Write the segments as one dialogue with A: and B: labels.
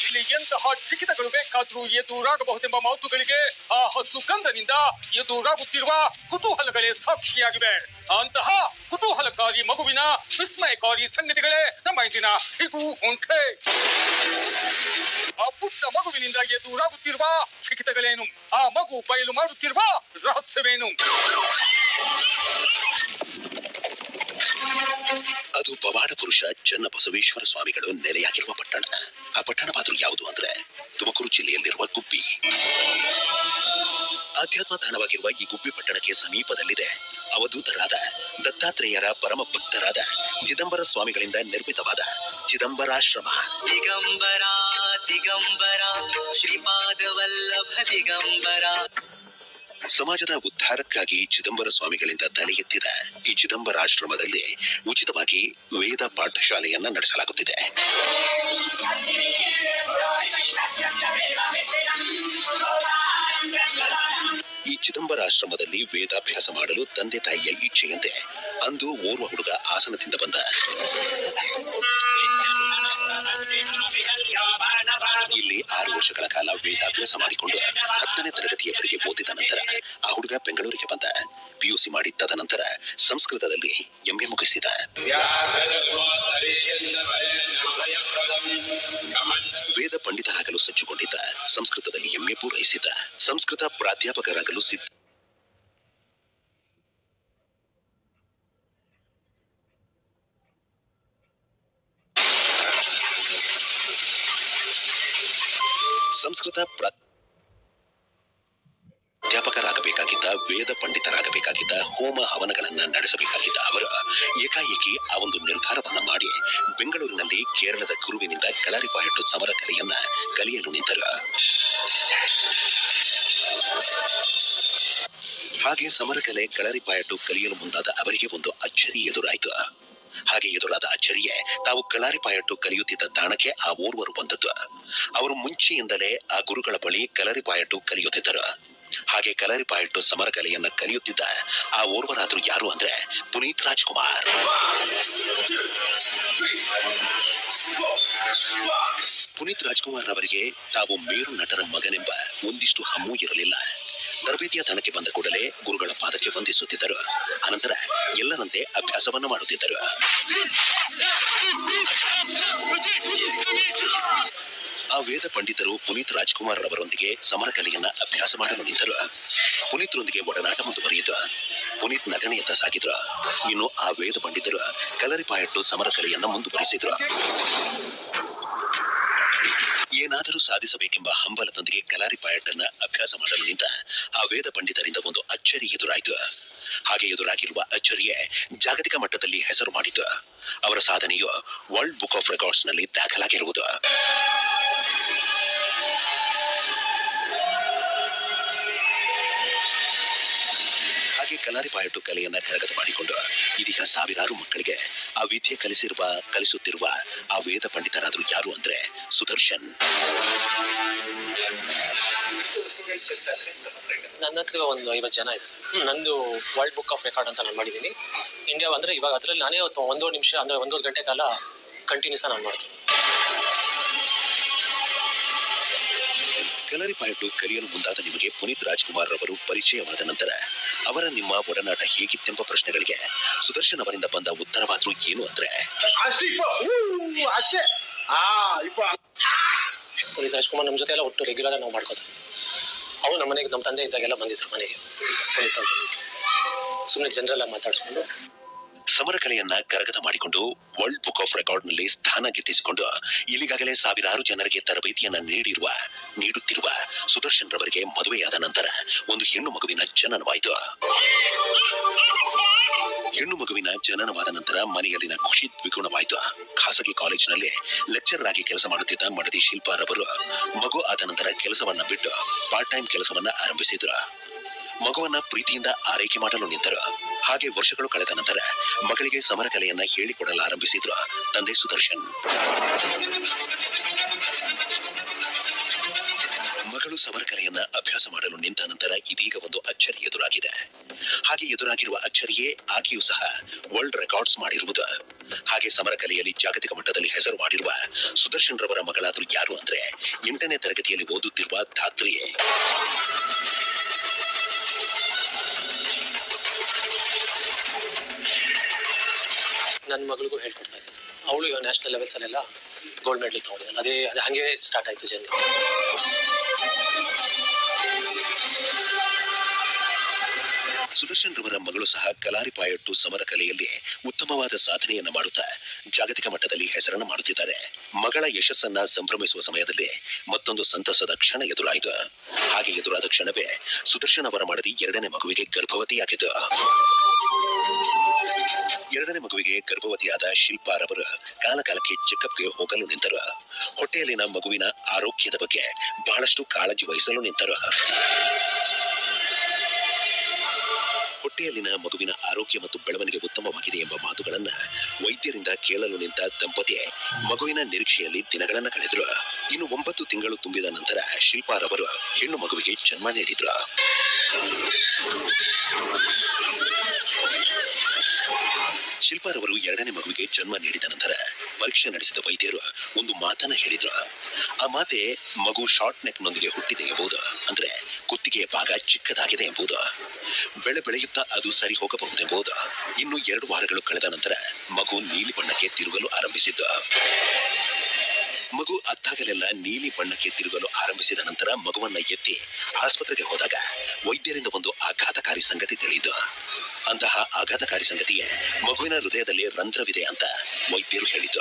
A: ಇಲ್ಲಿ ಎಂತಹ ಚಿಕಿತಗಳು ಬೇಕಾದ್ರೂ ಎದುರಾಗಬಹುದೆಂಬ ಮಾತುಗಳಿಗೆ ಆ ಹಸು ಕಂದನಿಂದ ಎದುರಾಗುತ್ತಿರುವ ಕುತೂಹಲಗಳೇ ಸಾಕ್ಷಿಯಾಗಿವೆ ಅಂತಹ ಕುತೂಹಲಕಾರಿ ಮಗುವಿನ ವಿಸ್ಮಯಕಾರಿ ಸಂಗತಿಗಳೇ ನಮ್ಮ ಇಂದಿನ ಹಿಗು ಉಂಟೆ ಆ ಪುಟ್ಟ ಮಗುವಿನಿಂದ ಎದುರಾಗುತ್ತಿರುವ ಚಿಕಿತಗಳೇನು ಆ ಮಗು ಬಯಲು ಮಾಡುತ್ತಿರುವ ರಹಸ್ಯವೇನು
B: ಅದು ಪವಾಡ ಪುರುಷ ಚನ್ನ ಬಸವೇಶ್ವರ ಸ್ವಾಮಿಗಳು ನೆಲೆಯಾಗಿರುವ ಪಟ್ಟಣ ಆ ಪಟ್ಟಣವಾದ್ರೂ ಯಾವುದು ಅಂದ್ರೆ ತುಮಕೂರು ಜಿಲ್ಲೆಯಲ್ಲಿರುವ ಗುಬ್ಬಿ ಆಧ್ಯಾತ್ಮ ತಾಣವಾಗಿರುವ ಈ ಗುಬ್ಬಿ ಪಟ್ಟಣಕ್ಕೆ ಸಮೀಪದಲ್ಲಿದೆ ಅವಧೂತರಾದ ದತ್ತಾತ್ರೇಯರ ಪರಮ ಭಕ್ತರಾದ ಚಿದಂಬರ ಸ್ವಾಮಿಗಳಿಂದ ನಿರ್ಮಿತವಾದ ಚಿದಂಬರಾಶ್ರಮ
C: ದಿಗಂಬರ ದಿಗಂಬರ ಶ್ರೀಪಾದ ವಲ್ಲಭ ದಿಗಂಬರ
B: ಸಮಾಜದ ಉದ್ಧಾರಕ್ಕಾಗಿ ಚಿದಂಬರ ಸ್ವಾಮಿಗಳಿಂದ ತಲೆ ಎತ್ತಿದ ಈ ಚಿದಂಬರಾಶ್ರಮದಲ್ಲಿ ಉಚಿತವಾಗಿ ವೇದ ಪಾಠಶಾಲೆಯನ್ನ ನಡೆಸಲಾಗುತ್ತಿದೆ ಈ ಚಿದಂಬರಾಶ್ರಮದಲ್ಲಿ ವೇದಾಭ್ಯಾಸ ಮಾಡಲು ತಂದೆ ತಾಯಿಯ ಇಚ್ಛೆಯಂತೆ ಅಂದು ಓರ್ವ ಹುಡುಗ ಆಸನದಿಂದ ಬಂದ ಇಲ್ಲಿ ಆರು ವರ್ಷಗಳ ಕಾಲ ವೇದಾಭ್ಯಾಸ ಮಾಡಿಕೊಂಡು ಹತ್ತನೇ ತರಗತಿಯವರೆಗೆ ಓದಿದ ನಂತರ ಆ ಹುಡುಗ ಬೆಂಗಳೂರಿಗೆ ಬಂದ ಪಿಯುಸಿ ಮಾಡಿ ತದನಂತರ ಸಂಸ್ಕೃತದಲ್ಲಿ ಎಂಎ ಮುಗಿಸಿದ ವೇದ ಪಂಡಿತರಾಗಲು ಸಜ್ಜುಗೊಂಡಿದ್ದ ಸಂಸ್ಕೃತದಲ್ಲಿ ಎಂಎ ಪೂರೈಸಿದ ಸಂಸ್ಕೃತ ಪ್ರಾಧ್ಯಾಪಕರಾಗಲು ಸಿದ್ಧ ಸಂಸ್ಕೃತ ಪ್ರಾಧ್ಯಾಪಕರಾಗಬೇಕಾಗಿದ್ದ ವೇದ ಪಂಡಿತರಾಗಬೇಕಾಗಿದ್ದ ಹೋಮ ಹವನಗಳನ್ನ ನಡೆಸಬೇಕಾಗಿದ್ದ ಅವರು ಏಕಾಏಕಿ ಆ ಒಂದು ನಿರ್ಧಾರವನ್ನ ಮಾಡಿ ಬೆಂಗಳೂರಿನಲ್ಲಿ ಕೇರಳದ ಗುರುವಿನಿಂದ ಕಳರಿಪಾಯಟ್ಟು ಸಮರ ಕಲೆಯನ್ನ ಕಲಿಯಲು ನಿಂತರು ಹಾಗೆ ಸಮರಕಲೆ ಕಳರಿಪಾಯಟ್ಟು ಕಲಿಯಲು ಮುಂದಾದ ಅವರಿಗೆ ಒಂದು ಅಚ್ಚರಿ ಎದುರಾಯಿತು ಹಾಗೆ ಎದುರಾದ ಅಚ್ಚರಿಯೇ ತಾವು ಕಳರಿಪಾಯಟ್ಟು ಕಲಿಯುತ್ತಿದ್ದ ತಾಣಕ್ಕೆ ಆ ಓರ್ವರು ಬಂದದ್ದು ಅವರು ಮುಂಚೆಯಿಂದಲೇ ಆ ಗುರುಗಳ ಬಳಿ ಕಲರಿಪಾಯಟ್ಟು ಕಲಿಯುತ್ತಿದ್ದರು ಹಾಗೆ ಕಲರಿಪಾಯಟ್ಟು ಸಮರ ಕಲೆಯನ್ನ ಕಲಿಯುತ್ತಿದ್ದ ಆ ಓರ್ವರಾದ್ರು ಯಾರು ಅಂದ್ರೆ ಪುನೀತ್ ರಾಜ್ಕುಮಾರ್ ಪುನೀತ್ ರಾಜ್ಕುಮಾರ್ ಅವರಿಗೆ ತಾವು ಮೇರು ನಟರ ಮಗನೆಂಬ ಒಂದಿಷ್ಟು ಹಮ್ಮು ಇರಲಿಲ್ಲ ತರಬೇತಿಯ ತಾಣಕ್ಕೆ ಬಂದ ಕೂಡಲೇ ಗುರುಗಳ ಪಾದಕ್ಕೆ ವಂದಿಸುತ್ತಿದ್ದರು ಅನಂತರ ಎಲ್ಲರಂತೆ ಅಭ್ಯಾಸವನ್ನ ಮಾಡುತ್ತಿದ್ದರು ಆ ವೇದ ಪಂಡಿತರು ಪುನೀತ್ ರಾಜ್ಕುಮಾರ್ ಅವರೊಂದಿಗೆ ಸಮರ ಕಲೆಯನ್ನ ಅಭ್ಯಾಸ ಮಾಡಲು ನಿಂತರು ಪುನೀತ್ರೊಂದಿಗೆ ಒಡನಾಟ ಮುಂದುವರಿಯಿತು ಪುನೀತ್ ನಗನೆಯತ್ತ ಸಾಗಿದ್ರು ಇನ್ನು ಆ ವೇದ ಪಂಡಿತರು ಕಲರಿಪಾಯಟ್ಟು ಸಮರ ಕಲೆಯನ್ನ ಮುಂದುವರಿಸಿದ್ರು ಏನಾದರೂ ಸಾಧಿಸಬೇಕೆಂಬ ಹಂಬಲದೊಂದಿಗೆ ಕಲಾರಿಪಾಯಟ್ಟನ್ನ ಅಭ್ಯಾಸ ಮಾಡಲು ನಿಂತ ಆ ವೇದ ಪಂಡಿತರಿಂದ ಒಂದು ಅಚ್ಚರಿ ಎದುರಾಯಿತು ಹಾಗೆ ಎದುರಾಗಿರುವ ಅಚ್ಚರಿಯೇ ಜಾಗತಿಕ ಮಟ್ಟದಲ್ಲಿ ಹೆಸರು ಮಾಡಿತು ಅವರ ಸಾಧನೆಯು ವರ್ಲ್ಡ್ ಬುಕ್ ಆಫ್ ರೆಕಾರ್ಡ್ಸ್ ನಲ್ಲಿ ದಾಖಲಾಗಿರುವುದು ಹಾಗೆ ಕಲಾರಿಪಾಯಟ್ಟು ಕಲೆಯನ್ನ ಕರಗತ ಮಾಡಿಕೊಂಡು ಇದೀಗ ಸಾವಿರಾರು ಮಕ್ಕಳಿಗೆ ಆ ವಿದ್ಯೆ ಕಲಿಸಿರುವ ಕಲಿಸುತ್ತಿರುವ ಆ ವೇದ ಪಂಡಿತರಾದ್ರು ಯಾರು ಅಂದ್ರೆ ಸುದರ್ಶನ್
D: ನನ್ನ ಹತ್ರ ಒಂದು ಐವತ್ತು ಜನ ಇದೆ ಹ್ಮ್, ನಂದು ವರ್ಲ್ಡ್ ಬುಕ್ ಆಫ್ ರೆಕಾರ್ಡ್ ಅಂತ ನಾನು ಮಾಡಿದ್ದೀನಿ ಇಂಡಿಯಾ ಅಂದರೆ ಇವಾಗ ಅದರಲ್ಲಿ ನಾನೇ ಒಂದು ಒಂದೂವರೆ ನಿಮಿಷ ಅಂದರೆ ಒಂದೂವರೆ ಗಂಟೆ ಕಾಲ ಕಂಟಿನ್ಯೂಸ್ ನಾನು ಮಾಡ್ತೀನಿ
B: ಕಲರಿಪಾಯಟ್ಟು ಕಲಿಯಲು ಮುಂದಾದ ನಿಮಗೆ ಪುನೀತ್ ರಾಜ್ಕುಮಾರ್ ಅವರು ಪರಿಚಯವಾದ ನಂತರ ಅವರ ನಿಮ್ಮ ಒಡನಾಟ ಹೇಗಿತ್ತೆಂಬ ಪ್ರಶ್ನೆಗಳಿಗೆ ಸುದರ್ಶನ್ ಅವರಿಂದ ಬಂದ ಉತ್ತರವಾದ್ರೂ ಏನು ಅಂದ್ರೆ
E: ಅಷ್ಟೇ ಆ ಇಪ್ಪ
D: ಪುನೀತ್ ರಾಜ್ಕುಮಾರ್ ನಮ್ಮ ಜೊತೆ ಎಲ್ಲ ಒಟ್ಟು ರೆಗ್ಯುಲರ್ ನಾವು ಮಾಡ್ಕೋತೀವಿ ಅವು ನಮ್ಮ ಮನೆಗೆ ನಮ್ಮ ತಂದೆ ಇದ್ದಾಗೆಲ್ಲ ಬಂದಿದ್ರು ಮನೆಗೆ ಪುನೀತ್ ಅವ್ರು ಬಂದಿದ್ರು ಸುಮ್ಮನೆ ಜನರಲ್ ಆಗಿ ಮಾತಾಡ್ಸ್ಕೊಂಡು
B: ಸಮರ ಕಲೆಯನ್ನ ಕರಗತ ಮಾಡಿಕೊಂಡು ವರ್ಲ್ಡ್ ಬುಕ್ ಆಫ್ ರೆಕಾರ್ಡ್ ನಲ್ಲಿ ಸ್ಥಾನ ಗಿಟ್ಟಿಸಿಕೊಂಡು ಇಲ್ಲಿಗಾಗಲೇ ಸಾವಿರಾರು ಜನರಿಗೆ ತರಬೇತಿಯನ್ನ ನೀಡಿರುವ ನೀಡುತ್ತಿರುವ ಸುದರ್ಶನ್ ರವರಿಗೆ ಮದುವೆಯಾದ ನಂತರ ಒಂದು ಹೆಣ್ಣು ಮಗುವಿನ ಜನನವಾಯಿತು ಹೆಣ್ಣು ಮಗುವಿನ ಜನನವಾದ ನಂತರ ಮನೆಯಲ್ಲಿನ ಖುಷಿ ದ್ವಿಗುಣವಾಯಿತು ಖಾಸಗಿ ಕಾಲೇಜಿನಲ್ಲಿ ಲೆಕ್ಚರರ್ ಆಗಿ ಕೆಲಸ ಮಾಡುತ್ತಿದ್ದ ಮಡದಿ ಶಿಲ್ಪಾರವರು ಮಗು ಆದ ನಂತರ ಕೆಲಸವನ್ನ ಬಿಟ್ಟು ಪಾರ್ಟ್ ಟೈಮ್ ಕೆಲಸವನ್ನ ಆರಂಭಿಸಿದ್ರು ಮಗುವನ್ನ ಪ್ರೀತಿಯಿಂದ ಆರೈಕೆ ಮಾಡಲು ನಿಂತರು ಹಾಗೆ ವರ್ಷಗಳು ಕಳೆದ ನಂತರ ಮಗಳಿಗೆ ಸಮರ ಕಲೆಯನ್ನ ಹೇಳಿಕೊಡಲಾರಂಭಿಸಿದ್ರು ತಂದೆ ಸುದರ್ಶನ್ ಮಗಳು ಸಮರಕಲೆಯನ್ನ ಅಭ್ಯಾಸ ಮಾಡಲು ನಿಂತ ನಂತರ ಇದೀಗ ಒಂದು ಅಚ್ಚರಿ ಎದುರಾಗಿದೆ ಹಾಗೆ ಎದುರಾಗಿರುವ ಅಚ್ಚರಿಯೇ ಆಕೆಯೂ ಸಹ ವರ್ಲ್ಡ್ ರೆಕಾರ್ಡ್ಸ್ ಮಾಡಿರುವುದು ಹಾಗೆ ಸಮರಕಲೆಯಲ್ಲಿ ಜಾಗತಿಕ ಮಟ್ಟದಲ್ಲಿ ಹೆಸರು ಮಾಡಿರುವ ಸುದರ್ಶನ್ ರವರ ಮಗಳಾದ್ರು ಯಾರು ಅಂದ್ರೆ ಎಂಟನೇ ತರಗತಿಯಲ್ಲಿ ಓದುತ್ತಿರುವ ಧಾತ್ರಿಯೇ
D: ನನ್ನ ಮಗಳಿಗೂ ಹೇಳ್ಕೊಡ್ತಾ ಇದ್ದೀನಿ ಅವಳು ಇವಾಗ ನ್ಯಾಷನಲ್ ಲೆವೆಲ್ಸಲ್ಲೆಲ್ಲ ಗೋಲ್ಡ್ ಮೆಡಲ್ ತೊಗೊಂಡಿದ್ದಾಳೆ ಅದೇ ಅದು ಹಾಗೆ ಸ್ಟಾರ್ಟ್ ಆಯಿತು ಜರ್ನಿ
B: ಸುದರ್ಶನ್ ರವರ ಮಗಳು ಸಹ ಕಲಾರಿ ಪಾಯೊಟ್ಟು ಸಮರ ಕಲೆಯಲ್ಲಿ ಉತ್ತಮವಾದ ಸಾಧನೆಯನ್ನ ಮಾಡುತ್ತಾ ಜಾಗತಿಕ ಮಟ್ಟದಲ್ಲಿ ಹೆಸರನ್ನು ಮಾಡುತ್ತಿದ್ದಾರೆ ಮಗಳ ಯಶಸ್ಸನ್ನ ಸಂಭ್ರಮಿಸುವ ಸಮಯದಲ್ಲಿ ಮತ್ತೊಂದು ಸಂತಸದ ಕ್ಷಣ ಎದುರಾಯಿತು ಹಾಗೆ ಎದುರಾದ ಕ್ಷಣವೇ ಸುದರ್ಶನ್ ಅವರ ಮಡದಿ ಎರಡನೇ ಮಗುವಿಗೆ ಗರ್ಭವತಿಯಾಗಿದ್ದು ಎರಡನೇ ಮಗುವಿಗೆ ಗರ್ಭವತಿಯಾದ ಶಿಲ್ಪಾರವರು ಕಾಲಕಾಲಕ್ಕೆ ಚೆಕಪ್ಗೆ ಹೋಗಲು ನಿಂತರು ಹೊಟ್ಟೆಯಲ್ಲಿನ ಮಗುವಿನ ಆರೋಗ್ಯದ ಬಗ್ಗೆ ಬಹಳಷ್ಟು ಕಾಳಜಿ ವಹಿಸಲು ನಿಂತರು ಹೊಟ್ಟೆಯಲ್ಲಿನ ಮಗುವಿನ ಆರೋಗ್ಯ ಮತ್ತು ಬೆಳವಣಿಗೆ ಉತ್ತಮವಾಗಿದೆ ಎಂಬ ಮಾತುಗಳನ್ನ ವೈದ್ಯರಿಂದ ಕೇಳಲು ನಿಂತ ದಂಪತಿ ಮಗುವಿನ ನಿರೀಕ್ಷೆಯಲ್ಲಿ ದಿನಗಳನ್ನ ಕಳೆದ್ರು ಇನ್ನು ಒಂಬತ್ತು ತಿಂಗಳು ತುಂಬಿದ ನಂತರ ಶಿಲ್ಪಾರವರು ಹೆಣ್ಣು ಮಗುವಿಗೆ ಜನ್ಮ ನೀಡಿದ್ರು ಶಿಲ್ಪಾರವರು ಎರಡನೇ ಮಗುವಿಗೆ ಜನ್ಮ ನೀಡಿದ ನಂತರ ಪರೀಕ್ಷೆ ನಡೆಸಿದ ವೈದ್ಯರು ಒಂದು ಮಾತನ್ನ ಹೇಳಿದ್ರು ಆ ಮಾತೆ ಮಗು ಶಾರ್ಟ್ ನೆಕ್ ನೊಂದಿಗೆ ಹುಟ್ಟಿದೆ ಎಂಬುದು ಅಂದ್ರೆ ಕುತ್ತಿಗೆಯ ಭಾಗ ಚಿಕ್ಕದಾಗಿದೆ ಎಂಬುದು ಬೆಳೆ ಬೆಳೆಯುತ್ತಾ ಅದು ಸರಿ ಹೋಗಬಹುದೆಂಬುದು ಇನ್ನು ಎರಡು ವಾರಗಳು ಕಳೆದ ನಂತರ ಮಗು ನೀಲಿ ಬಣ್ಣಕ್ಕೆ ತಿರುಗಲು ಆರಂಭಿಸಿದ್ದು ಮಗು ಅತ್ತಾಗಲೆಲ್ಲ ನೀಲಿ ಬಣ್ಣಕ್ಕೆ ತಿರುಗಲು ಆರಂಭಿಸಿದ ನಂತರ ಮಗುವನ್ನ ಎತ್ತಿ ಆಸ್ಪತ್ರೆಗೆ ಹೋದಾಗ ವೈದ್ಯರಿಂದ ಒಂದು ಆಘಾತಕಾರಿ ಸಂಗತಿ ತಿಳಿಯಿತು ಅಂತಹ ಆಘಾತಕಾರಿ ಸಂಗತಿಗೆ ಮಗುವಿನ ಹೃದಯದಲ್ಲಿ ರಂಧ್ರವಿದೆ ಅಂತ ವೈದ್ಯರು ಹೇಳಿದ್ದು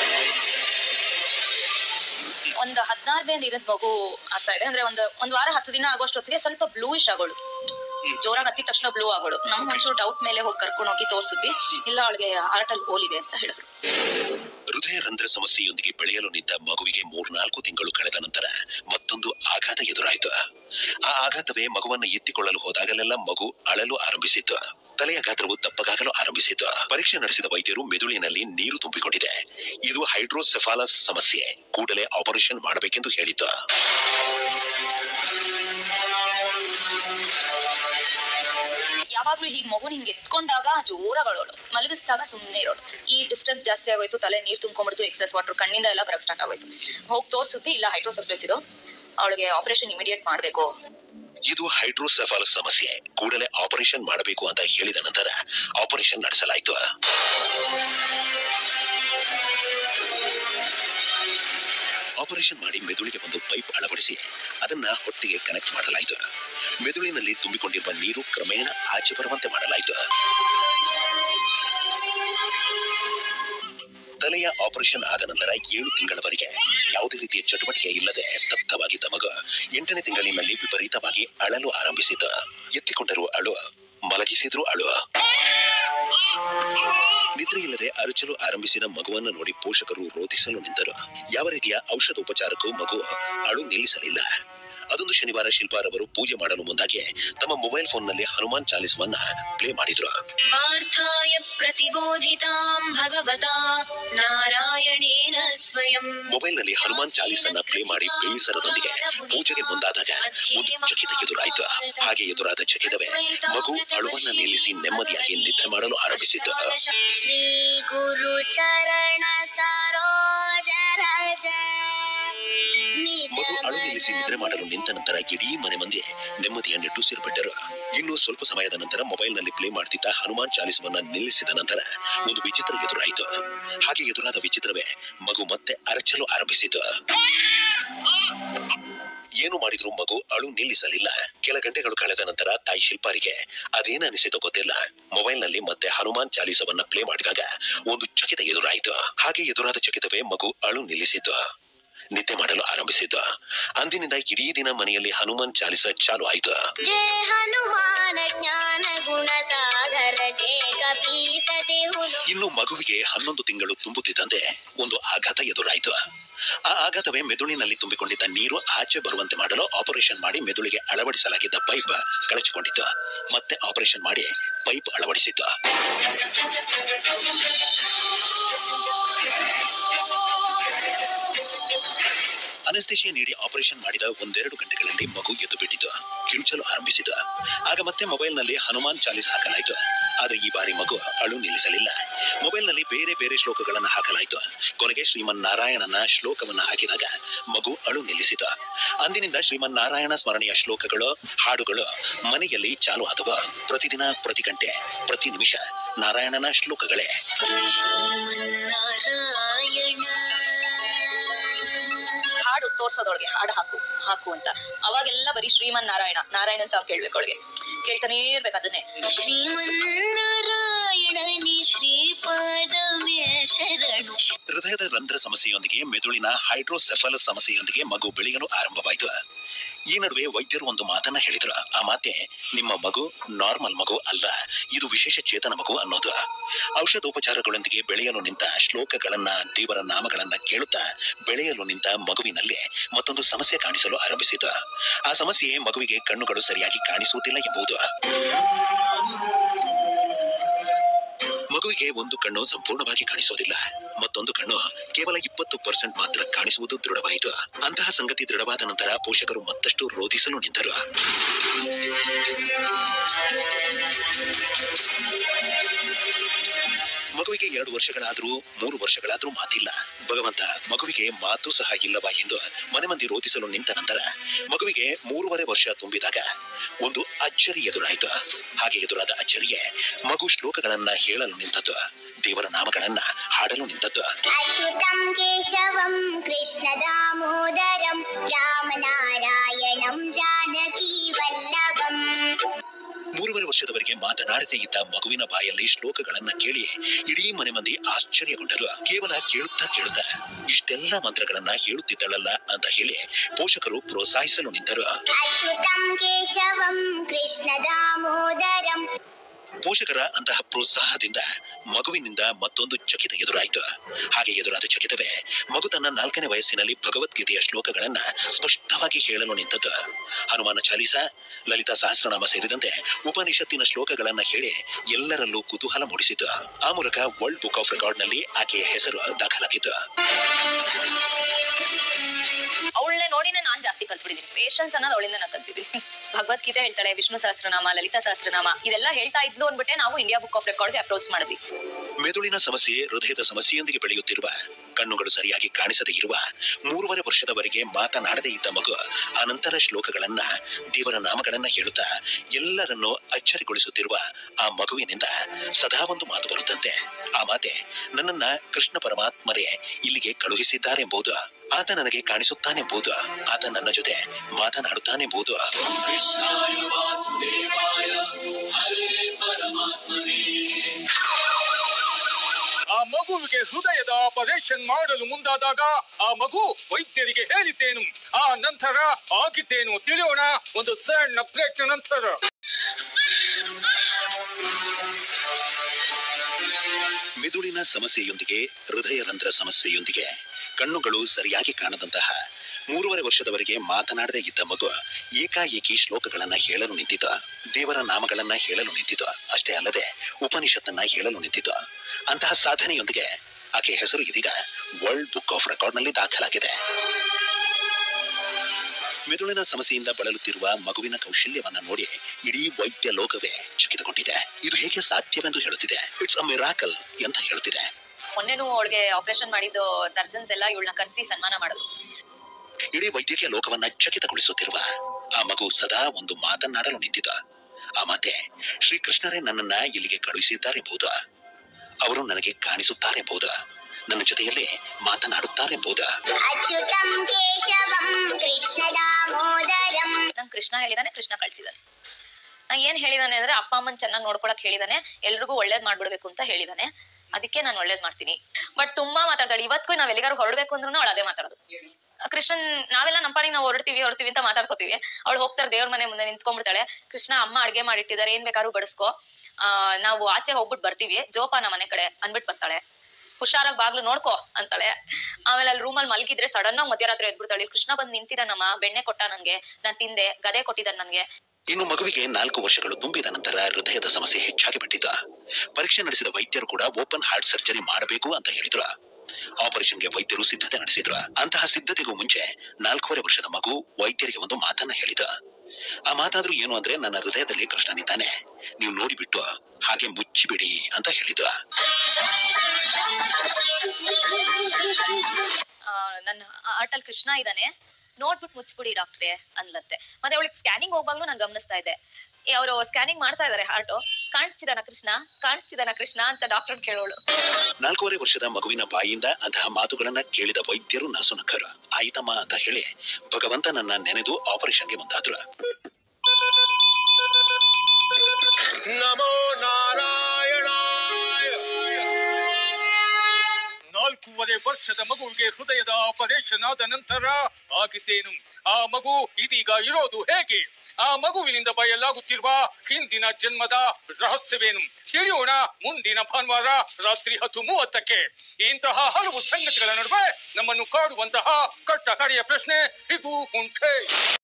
E: ಒಂದು ಹದಿನಾರು ದಿನ ಇರದ ಮಗು ಆಗ್ತಾ ಇದೆ ಅಂದ್ರೆ ಒಂದು ಒಂದ್ ವಾರ ಹತ್ತು ದಿನ ಆಗೋಷ್ಟೊತ್ತಿಗೆ ಸ್ವಲ್ಪ ಬ್ಲೂಯಿಶ್ ಆಗೋಳು ಜೋರಾಗಿ ಹತ್ತಿದ ತಕ್ಷಣ ಬ್ಲೂ ಆಗೋಳು ನಮ್ಗೆ ಒಂಚೂರು ಡೌಟ್ ಮೇಲೆ ಹೋಗಿ ಕರ್ಕೊಂಡು ಹೋಗಿ ತೋರ್ಸಿದ್ವಿ ಇಲ್ಲ ಅವಳಿಗೆ ಹಾರ್ಟ್ ಅಲ್ಲಿ ಹೋಲ್ ಇದೆ ಅಂತ ಹೇಳಿದ್ರು
B: ಹೃದಯ ರಂಧ್ರ ಸಮಸ್ಯೆಯೊಂದಿಗೆ ಬೆಳೆಯಲು ನಿಂತ ಮಗುವಿಗೆ ಮೂರ್ನಾಲ್ಕು ತಿಂಗಳು ಕಳೆದ ನಂತರ ಮತ್ತೊಂದು ಆಘಾತ ಎದುರಾಯಿತು ಆ ಆಘಾತವೇ ಮಗುವನ್ನ ಎತ್ತಿಕೊಳ್ಳಲು ಹೋದಾಗಲೆಲ್ಲ ಮಗು ಅಳಲು ಆರಂಭಿಸಿತ್ತು ತಲೆಯ ಗಾತ್ರವು ದಪ್ಪಗಾಗಲು ಆರಂಭಿಸಿತ್ತು ಪರೀಕ್ಷೆ ನಡೆಸಿದ ವೈದ್ಯರು ಮೆದುಳಿನಲ್ಲಿ ನೀರು ತುಂಬಿಕೊಂಡಿದೆ ಇದು ಹೈಡ್ರೋಸೆಫಾಲಸ್ ಸಮಸ್ಯೆ ಕೂಡಲೇ ಆಪರೇಷನ್ ಮಾಡಬೇಕೆಂದು ಹೇಳಿದ್ದು
E: ಯಾವಾಗ್ಲೂ ಹೀಗ್ ಮಗುನ ಹಿಂಗ್ ಎತ್ಕೊಂಡಾಗ ಜೋರಾಗಳೋಳು ಮಲಗಿಸಿದಾಗ ಸುಮ್ಮನೆ ಇರೋಳು ಈ ಡಿಸ್ಟೆನ್ಸ್ ಜಾಸ್ತಿ ಆಗೋಯ್ತು ತಲೆ ನೀರ್ ತುಂಬ್ಕೊಂಡ್ಬಿಡ್ತು ಎಕ್ಸೆಸ್ ವಾಟರ್ ಕಣ್ಣಿಂದ ಎಲ್ಲ ಬರಕ್ ಸ್ಟಾರ್ಟ್ ಆಗೋಯ್ತು ಹೋಗಿ ತೋರ್ಸುತ್ತಿ ಇಲ್ಲ ಹೈಡ್ರೋಸರ್ಫೇಸ್ ಇದು ಅವಳಿಗೆ ಆಪರೇಷನ್ ಇಮಿಡಿಯೇಟ್ ಮಾಡ್ಬೇಕು
B: ಇದು ಹೈಡ್ರೋಸೆಫಾಲಸ್ ಸಮಸ್ಯೆ ಕೂಡಲೇ ಆಪರೇಷನ್ ಮಾಡಬೇಕು ಅಂತ ಹೇಳಿದ ನಂತರ ಆಪರೇಷನ್ ನಡೆಸಲಾಯಿತು ಆಪರೇಷನ್ ಮಾಡಿ ಮೆದುಳಿಗೆ ಒಂದು ಪೈಪ್ ಅಳವಡಿಸಿ ಅದನ್ನ ಹೊಟ್ಟೆಗೆ ಕನೆಕ್ಟ್ ಮಾಡಲಾಯಿತು ಮೆದುಳಿನಲ್ಲಿ ತುಂಬಿಕೊಂಡಿರುವ ನೀರು ಕ್ರಮೇಣ ಆಚೆ ಬರುವಂತೆ ಮಾಡಲಾಯಿತು ತಲೆಯ ಆಪರೇಷನ್ ಆದ ನಂತರ ಏಳು ತಿಂಗಳವರೆಗೆ ಯಾವುದೇ ರೀತಿಯ ಚಟುವಟಿಕೆ ಇಲ್ಲದೆ ಸ್ತಬ್ಧವಾಗಿದ್ದ ಮಗು ಎಂಟನೇ ತಿಂಗಳಿನಲ್ಲಿ ವಿಪರೀತವಾಗಿ ಅಳಲು ಆರಂಭಿಸಿದ ಎತ್ತಿಕೊಂಡರೂ ಅಳು ಮಲಗಿಸಿದ್ರು ಅಳು ನಿದ್ರೆ ಇಲ್ಲದೆ ಅರಚಲು ಆರಂಭಿಸಿದ ಮಗುವನ್ನು ನೋಡಿ ಪೋಷಕರು ರೋಧಿಸಲು ನಿಂತರು ಯಾವ ರೀತಿಯ ಔಷಧೋಪಚಾರಕ್ಕೂ ಮಗು ಅಳು ನಿಲ್ಲಿಸಲಿಲ್ಲ ಅದೊಂದು ಶನಿವಾರ ಶಿಲ್ಪಾರವರು ಪೂಜೆ ಮಾಡಲು ಮುಂದಾಗಿ ತಮ್ಮ ಮೊಬೈಲ್ ಫೋನ್ನಲ್ಲಿ ಹನುಮಾನ್ ಚಾಲಿಸವನ್ನ ಪ್ಲೇ ಮಾಡಿದ್ರು
F: पार्थाय प्रतिबोधितां भगवता नारायणेन स्वयं
B: ಮೊಬೈಲ್ನಲ್ಲಿ ಹನುಮಾನ್ ಚಾಲೀಸನ್ನ ಪ್ಲೇ ಮಾಡಿ ಬೇಸರದೊಂದಿಗೆ ಪೂಜೆಗೆ ಮುಂದಾದಾಗ ಒಂದು ಚಕಿತ ಎದುರಾಯಿತು ಹಾಗೆ ಎದುರಾದ ಚಕಿತವೇ ಮಗು ಅಳುವನ್ನ ನಿಲ್ಲಿಸಿ ನೆಮ್ಮದಿಯಾಗಿ ನಿದ್ರೆ ಮಾಡಲು ಆರಂಭಿಸಿತು
F: श्री गुरु चरण सरोज रज
B: ಮಗು ಅಳು ನಿಲ್ಲಿಸಿ ನಿದ್ರೆ ಮಾಡಲು ನಿಂತ ನಂತರ ಇಡೀ ಮನೆ ಮಂದಿ ನೆಮ್ಮದಿಯ ನಿಟ್ಟುಸಿರು ಬಿಟ್ಟರು ಇನ್ನು ಸ್ವಲ್ಪ ಸಮಯದ ನಂತರ ಮೊಬೈಲ್ನಲ್ಲಿ ಪ್ಲೇ ಮಾಡ್ತಿದ್ದ ಹನುಮಾನ್ ಚಾಲಿಸವನ್ನ ನಿಲ್ಲಿಸಿದ ನಂತರ ಒಂದು ವಿಚಿತ್ರ ಎದುರಾಯಿತು ಹಾಗೆ ಎದುರಾದ ವಿಚಿತ್ರವೇ ಮಗು ಮತ್ತೆ ಅರಚಲು ಆರಂಭಿಸಿತು ಏನು ಮಾಡಿದ್ರು ಮಗು ಅಳು ನಿಲ್ಲಿಸಲಿಲ್ಲ ಕೆಲ ಗಂಟೆಗಳು ಕಳೆದ ನಂತರ ತಾಯಿ ಶಿಲ್ಪಾರಿಗೆ ಅದೇನ ಅನಿಸಿತೋ ಗೊತ್ತಿಲ್ಲ ಮೊಬೈಲ್ನಲ್ಲಿ ಮತ್ತೆ ಹನುಮಾನ್ ಚಾಲಿಸವನ್ನ ಪ್ಲೇ ಮಾಡಿದಾಗ ಒಂದು ಚಕಿತ ಎದುರಾಯಿತು ಹಾಗೆ ಎದುರಾದ ಚಕಿತವೇ ಮಗು ಅಳು ನಿಲ್ಲಿಸಿತು ನಿದ್ದೆ ಮಾಡಲು ಆರಂಭಿಸಿತು ಅಂದಿನಿಂದ ಇಡೀ ದಿನ ಮನೆಯಲ್ಲಿ ಹನುಮಾನ್ ಚಾಲಿಸ ಚಾಲು ಆಯಿತು
F: जय हनुमान ज्ञान गुण सागर जय कपीसते हुनु
B: ಇನ್ನು ಮಗುವಿಗೆ ಹನ್ನೊಂದು ತಿಂಗಳು ತುಂಬುತ್ತಿದ್ದಂತೆ ಒಂದು ಆಘಾತ ಎದುರಾಯಿತು ಆ ಆಘಾತವೇ ಮೆದುಳಿನಲ್ಲಿ ತುಂಬಿಕೊಂಡಿದ್ದ ನೀರು ಆಚೆ ಬರುವಂತೆ ಮಾಡಲು ಆಪರೇಷನ್ ಮಾಡಿ ಮೆದುಳಿಗೆ ಅಳವಡಿಸಲಾಗಿದ್ದ ಪೈಪ್ ಕಳಚಿಕೊಂಡಿತ್ತು ಮತ್ತೆ ಆಪರೇಷನ್ ಮಾಡಿ ಪೈಪ್ ಅಳವಡಿಸಿತ್ತು ಅನಸ್ತೇಶಿಯ ನೀಡಿ ಆಪರೇಷನ್ ಮಾಡಿದ ಒಂದೆರಡು ಗಂಟೆಗಳಲ್ಲಿ ಮಗು ಎದ್ದು ಬಿಟ್ಟಿತು ಕಿಂಚಲು ಆರಂಭಿಸಿತು ಆಗ ಮತ್ತೆ ಮೊಬೈಲ್ನಲ್ಲಿ ಹನುಮಾನ್ ಚಾಲಿಸ್ ಹಾಕಲಾಯಿತು ಆದ್ರೆ ಈ ಬಾರಿ ಮಗು ಅಳು ನಿಲ್ಲಿಸಲಿಲ್ಲ ಮೊಬೈಲ್ನಲ್ಲಿ ಬೇರೆ ಬೇರೆ ಶ್ಲೋಕಗಳನ್ನು ಹಾಕಲಾಯಿತು ಕೊನೆಗೆ ಶ್ರೀಮನ್ ನಾರಾಯಣನ ಶ್ಲೋಕವನ್ನ ಹಾಕಿದಾಗ ಮಗು ಅಳು ನಿಲ್ಲಿಸಿತು ಅಂದಿನಿಂದ ಶ್ರೀಮನ್ ನಾರಾಯಣ ಸ್ಮರಣೆಯ ಶ್ಲೋಕಗಳು ಹಾಡುಗಳು ಮನೆಯಲ್ಲಿ ಚಾಲು ಆದವು ಪ್ರತಿದಿನ ಪ್ರತಿ ಗಂಟೆ ಪ್ರತಿ ನಿಮಿಷ ನಾರಾಯಣನ ಶ್ಲೋಕಗಳೇ
E: ಹಾಡು ತೋರ್ಸೋದೊಳಗೆ ಹಾಡು ಹಾಕು ಹಾಕು ಅಂತ ಅವಾಗೆಲ್ಲ ಬರೀ ಶ್ರೀಮನ್ ನಾರಾಯಣ ನಾರಾಯಣನ್ ಸಾಂಗ್ ಕೇಳ್ಬೇಕು ಅವಳಿಗೆ ಕೇಳ್ತಾನೇ ಇರ್ಬೇಕು ಅದನ್ನೇ
F: ಶ್ರೀಮನ್ನಾರಾಯಣನಿ ಶ್ರೀಪಾದಮೇ ಶರಣು
B: ಹೃದಯದ ರಂಧ್ರ ಸಮಸ್ಯೆಯೊಂದಿಗೆ ಮೆದುಳಿನ ಹೈಡ್ರೋಸೆಫಲಸ್ ಸಮಸ್ಯೆಯೊಂದಿಗೆ ಮಗು ಬೆಳೆಯಲು ಆರಂಭವಾಯಿತು ಈ ನಡುವೆ ವೈದ್ಯರು ಒಂದು ಮಾತನ್ನ ಹೇಳಿದ್ರು ಆ ಮಾತೆ ನಿಮ್ಮ ಮಗು ನಾರ್ಮಲ್ ಮಗು ಅಲ್ಲ ಇದು ವಿಶೇಷ ಚೇತನ ಮಗು ಅನ್ನೋದು ಔಷಧೋಪಚಾರಗಳೊಂದಿಗೆ ಬೆಳೆಯಲು ನಿಂತ ಶ್ಲೋಕಗಳನ್ನ ದೇವರ ನಾಮಗಳನ್ನ ಕೇಳುತ್ತಾ ಬೆಳೆಯಲು ನಿಂತ ಮಗುವಿನಲ್ಲಿ ಮತ್ತೊಂದು ಸಮಸ್ಯೆ ಕಾಣಿಸಲು ಆರಂಭಿಸಿತು ಆ ಸಮಸ್ಯೆ ಮಗುವಿಗೆ ಕಣ್ಣುಗಳು ಸರಿಯಾಗಿ ಕಾಣಿಸುವುದಿಲ್ಲ ಎಂಬುದು ಮಗುವಿಗೆ ಒಂದು ಕಣ್ಣು ಸಂಪೂರ್ಣವಾಗಿ ಕಾಣಿಸೋದಿಲ್ಲ ಮತ್ತೊಂದು ಕಣ್ಣು ಕೇವಲ ಇಪ್ಪತ್ತು ಪರ್ಸೆಂಟ್ ಮಾತ್ರ ಕಾಣಿಸುವುದು ದೃಢವಾಯಿತು ಅಂತಹ ಸಂಗತಿ ದೃಢವಾದ ನಂತರ ಪೋಷಕರು ಮತ್ತಷ್ಟು ರೋಧಿಸಲು ನಿಂತರು ಮಗುವಿಗೆ ಎರಡು ವರ್ಷಗಳಾದ್ರೂ ಮೂರು ವರ್ಷಗಳಾದ್ರೂ ಮಾತಿಲ್ಲ ಭಗವಂತ ಮಗುವಿಗೆ ಮಾತು ಸಹ ಇಲ್ಲವಾ ಎಂದು ಮನೆ ಮಂದಿ ರೋಧಿಸಲು ನಿಂತ ನಂತರ ಮಗುವಿಗೆ ಮೂರುವರೆ ವರ್ಷ ತುಂಬಿದಾಗ ಒಂದು ಅಚ್ಚರಿ ಎದುರಾಯಿತು ಹಾಗೆ ಎದುರಾದ ಅಚ್ಚರಿಯೇ ಮಗು ಶ್ಲೋಕಗಳನ್ನ ಹೇಳಲು ನಿಂತದ್ದು ದೇವರ ನಾಮಗಳನ್ನ ಹಾಡಲು ನಿಂತದ್ದು
F: ಅಚ್ಯುತಂ ಕೇಶವಂ ಕೃಷ್ಣ ದಾಮೋದರಂ ರಾಮನಾರಾಯಣಂ ಜಾನಕಿ ವಲ್ಲಭಂ
B: ಮೂರುವರೆ ವರ್ಷದವರೆಗೆ ಮಾತನಾಡದೇ ಇದ್ದ ಮಗುವಿನ ಬಾಯಲ್ಲಿ ಶ್ಲೋಕಗಳನ್ನ ಕೇಳಿ ಇಡೀ ಮನೆ ಮಂದಿ ಆಶ್ಚರ್ಯಗೊಂಡರು ಕೇವಲ ಕೇಳುತ್ತಾ ಕೇಳುತ್ತಾ ಇಷ್ಟೆಲ್ಲ ಮಂತ್ರಗಳನ್ನ ಹೇಳುತ್ತಿದ್ದಳಲ್ಲ ಅಂತ ಹೇಳಿ ಪೋಷಕರು ಪ್ರೋತ್ಸಾಹಿಸಲು ನಿಂತರು
F: ಅಚ್ಯುತಂ ಕೇಶವಂ ಕೃಷ್ಣ ದಾಮೋದರಂ
B: ಪೋಷಕರ ಅಂತಹ ಪ್ರೋತ್ಸಾಹದಿಂದ ಮಗುವಿನಿಂದ ಮತ್ತೊಂದು ಚಕಿತ ಎದುರಾಯಿತು ಹಾಗೆ ಎದುರಾದ ಚಕಿತವೇ ಮಗು ತನ್ನ ನಾಲ್ಕನೇ ವಯಸ್ಸಿನಲ್ಲಿ ಭಗವದ್ಗೀತೆಯ ಶ್ಲೋಕಗಳನ್ನ ಸ್ಪಷ್ಟವಾಗಿ ಹೇಳಲು ನಿಂತದ್ದು ಹನುಮಾನ ಚಾಲೀಸ ಲಲಿತಾ ಸಹಸ್ರನಾಮ ಸೇರಿದಂತೆ ಉಪನಿಷತ್ತಿನ ಶ್ಲೋಕಗಳನ್ನ ಹೇಳಿ ಎಲ್ಲರಲ್ಲೂ ಕುತೂಹಲ ಮೂಡಿಸಿತು ಆ ಮೂಲಕ ವರ್ಲ್ಡ್ ಬುಕ್ ಆಫ್ ರೆಕಾರ್ಡ್ನಲ್ಲಿ ಆಕೆಯ ಹೆಸರು ದಾಖಲಾಗಿತ್ತು
E: ಅವಳನ್ನೇ ನೋಡಿನೇ ನಾನ್ ಜಾಸ್ತಿ ಕಲ್ತ್ಬಿಟ್ಟಿದ್ದೀನಿ ಪೇಷನ್ಸ್ ಅನ್ನೋದು ಅವಳಿಂದ ನಾನು ಕಲ್ತಿದ್ದೀನಿ ಭಗವದ್ಗೀತೆ ಹೇಳ್ತಾಳೆ ವಿಷ್ಣು ಸಹಸ್ರನಾಮ ಲಲಿತಾ ಸಹಸ್ರನಾಮ ಇದೆಲ್ಲ ಹೇಳ್ತಾ ಇದ್ಲು ಅಂದ್ಬಿಟ್ಟೆ ನಾವು ಇಂಡಿಯಾ ಬುಕ್ ಆಫ್ ರೆಕಾರ್ಡ್ಗೆ ಅಪ್ರೋಚ್ ಮಾಡಿದ್ವಿ
B: ಮೆದುಳಿನ ಸಮಸ್ಯೆ ಹೃದಯದ ಸಮಸ್ಯೆಯೊಂದಿಗೆ ಬೆಳೆಯುತ್ತಿರುವ ಕಣ್ಣುಗಳು ಸರಿಯಾಗಿ ಕಾಣಿಸದೇ ಇರುವ ಮೂರುವರೆ ವರ್ಷದವರೆಗೆ ಮಾತನಾಡದೇ ಇದ್ದ ಮಗು ಅನಂತರ ಶ್ಲೋಕಗಳನ್ನ ದೇವರ ನಾಮಗಳನ್ನ ಹೇಳುತ್ತಾ ಎಲ್ಲರನ್ನೂ ಅಚ್ಚರಿಗೊಳಿಸುತ್ತಿರುವ ಆ ಮಗುವಿನಿಂದ ಸದಾ ಒಂದು ಮಾತು ಬರುತ್ತಂತೆ ಆ ಮಾತೆ ನನ್ನನ್ನ ಕೃಷ್ಣ ಪರಮಾತ್ಮರೇ ಇಲ್ಲಿಗೆ ಕಳುಹಿಸಿದ್ದಾರೆಂಬುದು ಆತ ನನಗೆ ಕಾಣಿಸುತ್ತಾನೆಂಬುದು ಆತ ನನ್ನ ಜೊತೆ ಮಾತನಾಡುತ್ತಾನೆಂಬುದು
A: ಆ ಮಗುವಿಗೆ ಹೃದಯದ ಆಪರೇಷನ್ ಮಾಡಲು ಮುಂದಾದಾಗ ಆ ಮಗು ವೈದ್ಯರಿಗೆ ಹೇಳಿದ್ದೇನು ಆ ನಂತರ ಆಗಿದ್ದೇನು ತಿಳಿಯೋಣ ಒಂದು ಸಣ್ಣ ಬ್ರೇಕ್ ನಂತರ
B: ಮೆದುಳಿನ ಸಮಸ್ಯೆಯೊಂದಿಗೆ ಹೃದಯ ರಂಧ್ರ ಸಮಸ್ಯೆಯೊಂದಿಗೆ ಕಣ್ಣುಗಳು ಸರಿಯಾಗಿ ಕಾಣದಂತಹ ಮೂರುವರೆ ವರ್ಷದವರೆಗೆ ಮಾತನಾಡದೇ ಇದ್ದ ಮಗು ಏಕಾಏಕಿ ಶ್ಲೋಕಗಳನ್ನ ಹೇಳಲು ನಿಂತಿತು ದೇವರ ನಾಮಗಳನ್ನ ಹೇಳಲು ನಿಂತಿತು ಅಷ್ಟೇ ಅಲ್ಲದೆ ಉಪನಿಷತ್ತನ್ನ ಹೇಳಲು ನಿಂತಿತು ಅಂತಹ ಸಾಧನೆಯೊಂದಿಗೆ ಆಕೆ ಹೆಸರು ಇದೀಗ ವರ್ಲ್ಡ್ ಬುಕ್ ಆಫ್ ರೆಕಾರ್ಡ್ನಲ್ಲಿ ದಾಖಲಾಗಿದೆ ಮೆದುಳಿನ ಸಮಸ್ಯೆಯಿಂದ ಬಳಲುತ್ತಿರುವ ಮಗುವಿನ ಕೌಶಲ್ಯವನ್ನ ನೋಡಿ ಇಡೀ ವೈದ್ಯ ಲೋಕವೇ ಚಕಿತಗೊಂಡಿದೆ ಇದು ಹೇಗೆ ಸಾಧ್ಯವೆಂದು ಹೇಳುತ್ತಿದೆ ಇಟ್ಸ್ ಅ ಮಿರಾಕಲ್ ಅಂತ ಹೇಳುತ್ತಿದೆ
E: ಮೊನ್ನೆನೂ ಅವಳಿಗೆ ಆಪರೇಷನ್ ಮಾಡಿದ್ದು ಸರ್ಜನ್ಸ್ ಎಲ್ಲ ಇವಳನ್ನ ಕರೆಸಿ ಸನ್ಮಾನ ಮಾಡಿದ್ರು
B: ಇಡೀ ವೈದ್ಯಕೀಯ ಲೋಕವನ್ನ ಚಕಿತಗೊಳಿಸುತ್ತಿರುವ ಆ ಮಗು ಸದಾ ಒಂದು ಮಾತನ್ನಾಡಲು ನಿಂತಿದ್ದ ಆ ಮಾತೆ ಶ್ರೀಕೃಷ್ಣರೇ ನನ್ನನ್ನ ಇಲ್ಲಿಗೆ ಕಳುಹಿಸಿದ್ದಾರೆಂಬುದು ಅವರು ನನಗೆ ಕಾಣಿಸುತ್ತಾರೆಂಬುದು ನನ್ನ ಜೊತೆಯಲ್ಲೇ ಮಾತನಾಡುತ್ತಾರೆಂಬುದು
F: ಅಚ್ಯುತಂ ಕೇಶವಂ ಕೃಷ್ಣ ದಾಮೋದರಂ
E: ನಂಗೆ ಕೃಷ್ಣ ಹೇಳಿದಾನೆ ಕೃಷ್ಣ ಕಳ್ಸಿದಾನೆ ನಾ ಏನ್ ಹೇಳಿದಾನೆ ಅಂದ್ರೆ ಅಪ್ಪ ಅಮ್ಮನ್ ಚೆನ್ನಾಗಿ ನೋಡ್ಕೊಳಕ್ ಹೇಳಿದಾನೆ ಎಲ್ರಿಗೂ ಒಳ್ಳೇದ್ ಮಾಡ್ಬಿಡ್ಬೇಕು ಅಂತ ಹೇಳಿದಾನೆ ಅದಕ್ಕೆ ನಾನು ಒಳ್ಳೇದ್ ಮಾಡ್ತೀನಿ ಬಟ್ ತುಂಬಾ ಮಾತಾಡ್ತಾಳೆ ಇವತ್ತಿಗೂ ನಾವ್ ಎಲ್ಲಿಗಾರು ಹೊರಡ್ಬೇಕು ಅಂದ್ರೂ ಅವಳು ಅದೇ ಮಾತಾಡೋದು ಕೃಷ್ಣನ್ ನಾವೆಲ್ಲ ನಮ್ಮ ಪಾಡಿಗೆ ನಾವು ಹೊರಡ್ತೀವಿ ಹೊರಡ್ತೀವಿ ಅಂತ ಮಾತಾಡ್ಕೋತೀವಿ ಅವಳು ಹೋಗ್ತಾರೆ ದೇವ್ರ ಮನೆ ಮುಂದೆ ನಿಂತ್ಕೊಂಡ್ಬಿಡ್ತಾಳೆ ಕೃಷ್ಣ ಅಮ್ಮ ಅಡ್ಗೆ ಮಾಡಿಟ್ಟಿದ್ದಾರೆ ಏನ್ ಬೇಕಾದ್ರೂ ಬಡಿಸ್ಕೋ ಆ ನಾವು ಆಚೆ ಹೋಗ್ಬಿಟ್ಟು ಬರ್ತೀವಿ ಜೋಪಾನ ಮನೆ ಕಡೆ ಅನ್ಬಿಟ್ ಬರ್ತಾಳೆ ಹುಷಾರಾಗಿ ಬಾಗ್ಲು ನೋಡ್ಕೋ ಅಂತಾಳೆ ಆಮೇಲೆ ಅಲ್ಲಿ ರೂಮಲ್ಲಿ ಮಲ್ಗಿದ್ರೆ ಸಡನ್ ಆಗಿ ಮಧ್ಯರಾತ್ರಿ ಎದ್ಬಿಡ್ತಾಳೆ ಕೃಷ್ಣ ಬಂದ್ ನಿಂತಿದ್ದಾನಮ್ಮ ಬೆಣ್ಣೆ ಕೊಟ್ಟ ನನ್ಗೆ ನಾನ್ ತಿಂದೆ ಗದೆ ಕೊಟ್ಟಿದ್ದಾನೆ ನನ್ಗೆ
B: ಇನ್ನು ಮಗುವಿಗೆ ನಾಲ್ಕು ವರ್ಷಗಳು ತುಂಬಿದ ನಂತರ ಹೃದಯದ ಸಮಸ್ಯೆ ಹೆಚ್ಚಾಗಿ ಬಿಟ್ಟಿದ್ದ ಪರೀಕ್ಷೆ ನಡೆಸಿದ ವೈದ್ಯರು ಕೂಡ ಓಪನ್ ಹಾರ್ಟ್ ಸರ್ಜರಿ ಮಾಡಬೇಕು ಅಂತ ಹೇಳಿದ್ರು ಆಪರೇಷನ್ಗೆ ವೈದ್ಯರು ಸಿದ್ಧತೆ ನಡೆಸಿದ್ರು ಅಂತಹ ಸಿದ್ಧತೆಗೂ ಮುಂಚೆ ನಾಲ್ಕೂವರೆ ವರ್ಷದ ಮಗು ವೈದ್ಯರಿಗೆ ಒಂದು ಮಾತನ್ನ ಹೇಳಿದ ಆ ಮಾತಾದ್ರೂ ಏನು ಅಂದ್ರೆ ನನ್ನ ಹೃದಯದಲ್ಲಿ ಕೃಷ್ಣನಿದ್ದಾನೆ ನೀವು ನೋಡಿಬಿಟ್ಟು ಹಾಗೆ ಮುಚ್ಚಿಬಿಡಿ ಅಂತ ಹೇಳಿದ
E: ಆ, ನನ್ನ ಆರ್ಟಲ್ ಕೃಷ್ಣ ಇದ್ದಾನೆ ನೋಡ್ಬಿಟ್ಟು ಮುಚ್ಚಿಬಿಡಿ ಡಾಕ್ಟ್ರೆ ಅಂದ್ಲಂತೆ ಮತ್ತೆ ಅವಳಿಗೆ ಸ್ಕ್ಯಾನಿಂಗ್ ಹೋಗ್ವಾಗ್ಲೂ ನಾನು ಗಮನಿಸ್ತಾ ಇದ್ದೆ ಅವರು ಸ್ಕ್ಯಾನಿಂಗ್ ಮಾಡ್ತಾ ಇದಾರೆ ಹಾರ್ಟು ಕಾಣಿಸ್ತಿದಾನ ಕೃಷ್ಣ ಕಾಣಿಸ್ತಿದಾನ ಕೃಷ್ಣ ಅಂತ ಡಾಕ್ಟರ್ ಕೇಳೋಳು
B: ನಾಲ್ಕೂವರೆ ವರ್ಷದ ಮಗುವಿನ ಬಾಯಿಂದ ಅಂತಹ ಮಾತುಗಳನ್ನ ಕೇಳಿದ ವೈದ್ಯರು ನಸುನಕ್ಕರು ಆಯ್ತಮ್ಮ ಅಂತ ಹೇಳಿ ಭಗವಂತನನ್ನ ನೆನೆದು ಆಪರೇಷನ್ಗೆ ಮುಂದಾದ್ರು
C: ನಮೋ ನಾರಾಯಣಾಯ
A: ನಾಲ್ಕೂವರೆ ವರ್ಷದ ಮಗುವಿಗೆ ಹೃದಯದ ಆಪರೇಷನ್ ಆದ ನಂತರ ಆಗಿದ್ದೇನು ಆ ಮಗು ಇದೀಗ ಇರೋದು ಹೇಗೆ ಆ ಮಗುವಿನಿಂದ ಬಯಲಾಗುತ್ತಿರುವ ಹಿಂದಿನ ಜನ್ಮದ ರಹಸ್ಯವೇನು ತಿಳಿಯೋಣ ಮುಂದಿನ ಭಾನುವಾರ ರಾತ್ರಿ ಹತ್ತು ಮೂವತ್ತಕ್ಕೆ ಇಂತಹ ಹಲವು ಸಂಗತಿಗಳ ನಡುವೆ ನಮ್ಮನ್ನು ಕಾಡುವಂತಹ ಕಟ್ಟ ಕಡೆಯ ಪ್ರಶ್ನೆ ಇದು ಉಂಟೆ